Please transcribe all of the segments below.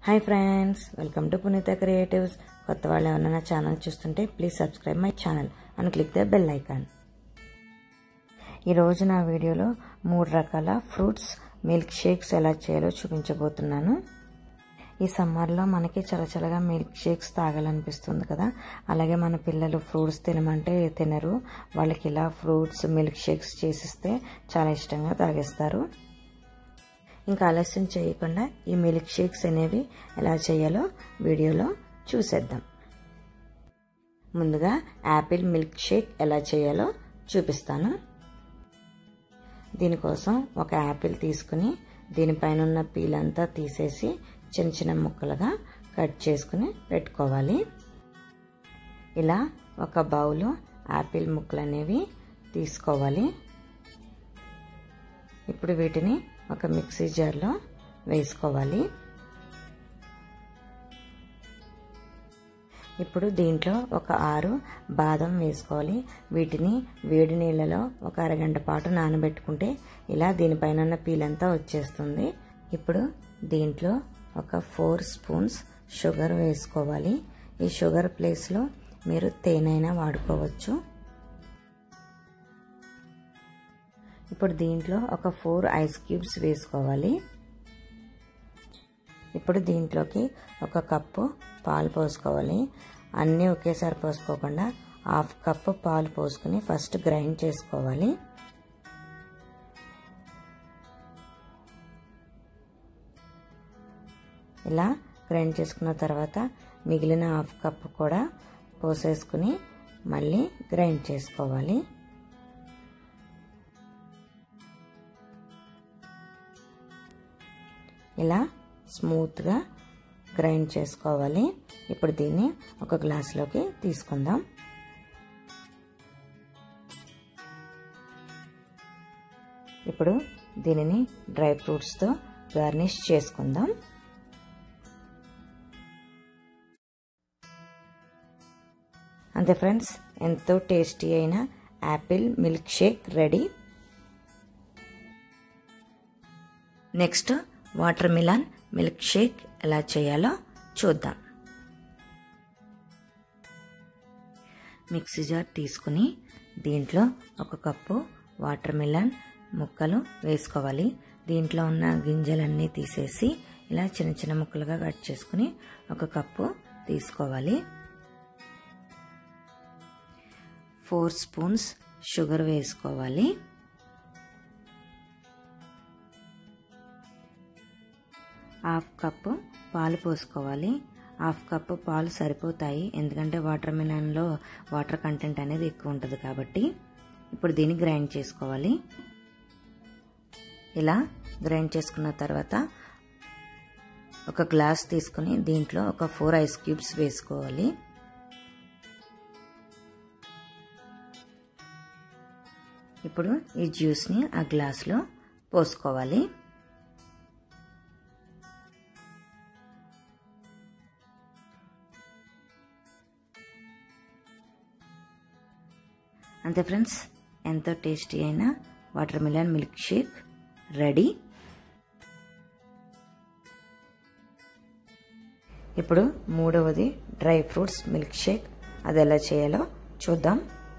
hi friends welcome to Punitha creatives కొత్త వాళ్ళు ఏమన్నా నా ఛానల్ చూస్తుంటే please subscribe my channel and click the bell icon ఈరోజు నా వీడియోలో మూడు రకాల ఫ్రూట్స్ మిల్క్ షేక్స్ ఎలా చేయాలో చూపించబోతున్నాను ఈ సమ్మర్లో మనకి చలచలగా మిల్క్ షేక్స్ తాగాలనిపిస్తుంది కదా అలాగే మన పిల్లలు ఫ్రూట్స్ తినమంటే తినరు వాళ్ళకి ఇలా ఫ్రూట్స్ మిల్క్ షేక్స్ చేసిస్తే చాలా ఇష్టంగా తాగేస్తారు ఇంకా ఆలస్యం చేయకుండా ఈ మిల్క్ షేక్స్ అనేవి ఎలా చేయాలో వీడియోలో చూసేద్దాం ముందుగా యాపిల్ మిల్క్ షేక్ ఎలా చేయాలో చూపిస్తాను దీనికోసం ఒక యాపిల్ తీసుకుని దీనిపైన ఉన్న పీల్ అంతా తీసేసి చిన్న చిన్న ముక్కలుగా కట్ చేసుకుని పెట్టుకోవాలి ఇలా ఒక బౌలు యాపిల్ ముక్కలు అనేవి తీసుకోవాలి ఇప్పుడు వీటిని ఒక మిక్సీ జార్లో వేసుకోవాలి ఇప్పుడు దీంట్లో ఒక ఆరు బాదం వేసుకోవాలి వీటిని వేడి నీళ్ళలో ఒక అరగంట పాటు నానబెట్టుకుంటే ఇలా దీనిపైన ఉన్న పీలంతా వచ్చేస్తుంది ఇప్పుడు దీంట్లో ఒక ఫోర్ స్పూన్స్ షుగర్ వేసుకోవాలి ఈ షుగర్ ప్లేస్లో మీరు తేనైనా వాడుకోవచ్చు ఇప్పుడు దీంట్లో ఒక ఫోర్ ఐస్ క్యూబ్స్ వేసుకోవాలి ఇప్పుడు దీంట్లోకి ఒక కప్పు పాలు పోసుకోవాలి అన్నీ ఒకేసారి పోసుకోకుండా హాఫ్ కప్పు పాలు పోసుకుని ఫస్ట్ గ్రైండ్ చేసుకోవాలి ఇలా గ్రైండ్ చేసుకున్న తర్వాత మిగిలిన హాఫ్ కప్ కూడా పోసేసుకుని మళ్ళీ గ్రైండ్ చేసుకోవాలి ఇలా స్మూత్గా గ్రైండ్ చేసుకోవాలి ఇప్పుడు దీన్ని ఒక గ్లాస్లోకి తీసుకుందాం ఇప్పుడు దీనిని డ్రై ఫ్రూట్స్తో గార్నిష్ చేసుకుందాం అంతే ఫ్రెండ్స్ ఎంతో టేస్టీ అయిన apple milk shake ready next watermelon milk shake ఎలా చేయాలో చూద్దాం మిక్సీ జార్ తీసుకుని దీంట్లో ఒక కప్పు వాటర్ మిలన్ ముక్కలు వేసుకోవాలి దీంట్లో ఉన్న గింజలన్నీ తీసేసి ఇలా చిన్న చిన్న ముక్కలుగా కట్ చేసుకుని ఒక కప్పు తీసుకోవాలి ఫోర్ స్పూన్స్ షుగర్ వేసుకోవాలి హాఫ్ కప్పు పాలు పోసుకోవాలి హాఫ్ కప్పు పాలు సరిపోతాయి ఎందుకంటే వాటర్ మిలన్లో వాటర్ కంటెంట్ అనేది ఎక్కువ ఉంటుంది కాబట్టి ఇప్పుడు దీన్ని గ్రైండ్ చేసుకోవాలి ఇలా గ్రైండ్ చేసుకున్న తర్వాత ఒక గ్లాస్ తీసుకుని దీంట్లో ఒక ఫోర్ ఐస్ క్యూబ్స్ వేసుకోవాలి ఇప్పుడు ఈ జ్యూస్ని ఆ గ్లాస్లో పోసుకోవాలి అంతే ఫ్రెండ్స్ ఎంతో టేస్టీ అయిన watermelon milk shake ready ఇప్పుడు మూడవది డ్రై ఫ్రూట్స్ మిల్క్ షేక్ అది ఎలా చేయాలో చూద్దాం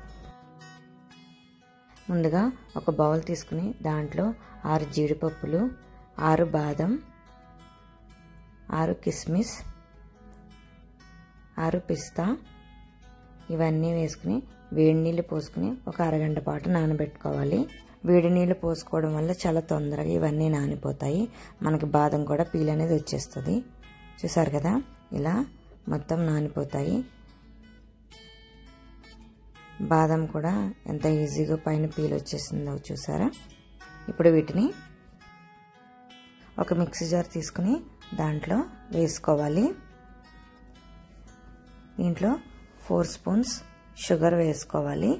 ముందుగా ఒక బౌల్ తీసుకుని దాంట్లో ఆరు జీడిపప్పులు ఆరు బాదం ఆరు కిస్మిస్ ఆరు పిస్తా ఇవన్నీ వేసుకుని వేడి నీళ్ళు పోసుకుని ఒక అరగంట పాటు నానబెట్టుకోవాలి వేడి నీళ్ళు పోసుకోవడం వల్ల చాలా తొందరగా ఇవన్నీ నానిపోతాయి మనకి బాదం కూడా పీల్ అనేది వచ్చేస్తుంది చూసారు కదా ఇలా మొత్తం నానిపోతాయి బాదం కూడా ఎంత ఈజీగా పైన పీల్ వచ్చేసిందో చూసారా ఇప్పుడు వీటిని ఒక మిక్సీ జార్ తీసుకుని దాంట్లో వేసుకోవాలి దీంట్లో ఫోర్ స్పూన్స్ షుగర్ వేసుకోవాలి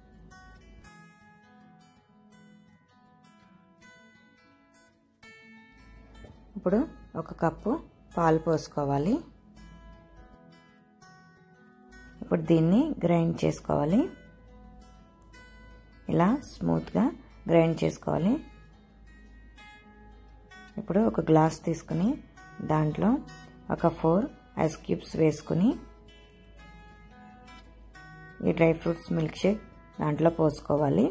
ఇప్పుడు ఒక కప్పు పాలు పోసుకోవాలి ఇప్పుడు దీన్ని గ్రైండ్ చేసుకోవాలి ఇలా స్మూత్గా గ్రైండ్ చేసుకోవాలి ఇప్పుడు ఒక గ్లాస్ తీసుకుని దాంట్లో ఒక ఫోర్ ఐస్ క్యూబ్స్ వేసుకుని ఈ డ్రై ఫ్రూట్స్ మిల్క్ షేక్ దాంట్లో పోసుకోవాలి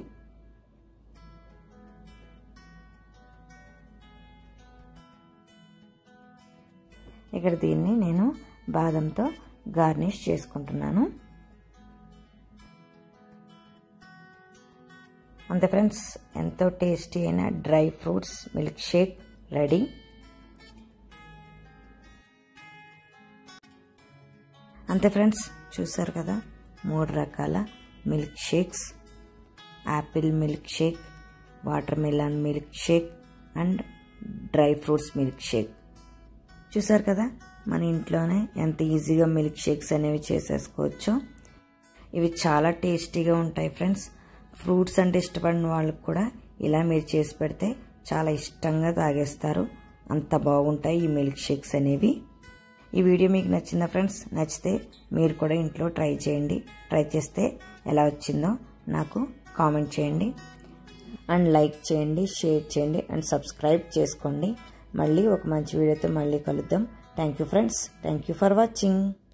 ఇక్కడ దీన్ని నేను బాదంతో గార్నిష్ చేసుకుంటున్నాను అంతే ఫ్రెండ్స్ ఎంతో టేస్టీ అయిన dry fruits milk shake ready అంతే ఫ్రెండ్స్ చూసారు కదా మూడు రకాల milk shakes apple milk shake watermelon milk shake and dry fruits milk shake చూసారు కదా మన ఇంట్లోనే ఎంత ఈజీగా మిల్క్ షేక్స్ అనేవి చేసేసుకోవచ్చు ఇవి చాలా టేస్టీగా ఉంటాయి ఫ్రెండ్స్ ఫ్రూట్స్ అంటే ఇష్టపడిన వాళ్ళకి కూడా ఇలా మీరు చేసి పెడితే చాలా ఇష్టంగా తాగేస్తారు అంత బాగుంటాయి ఈ మిల్క్ షేక్స్ అనేవి ఈ వీడియో మీకు నచ్చిందా ఫ్రెండ్స్ నచ్చితే మీరు కూడా ఇంట్లో ట్రై చేయండి ట్రై చేస్తే ఎలా వచ్చిందో నాకు కామెంట్ చేయండి అండ్ లైక్ చేయండి షేర్ చేయండి అండ్ సబ్స్క్రైబ్ చేసుకోండి మళ్ళీ ఒక మంచి వీడియోతో మళ్ళీ కలుద్దాం thank you friends thank you for watching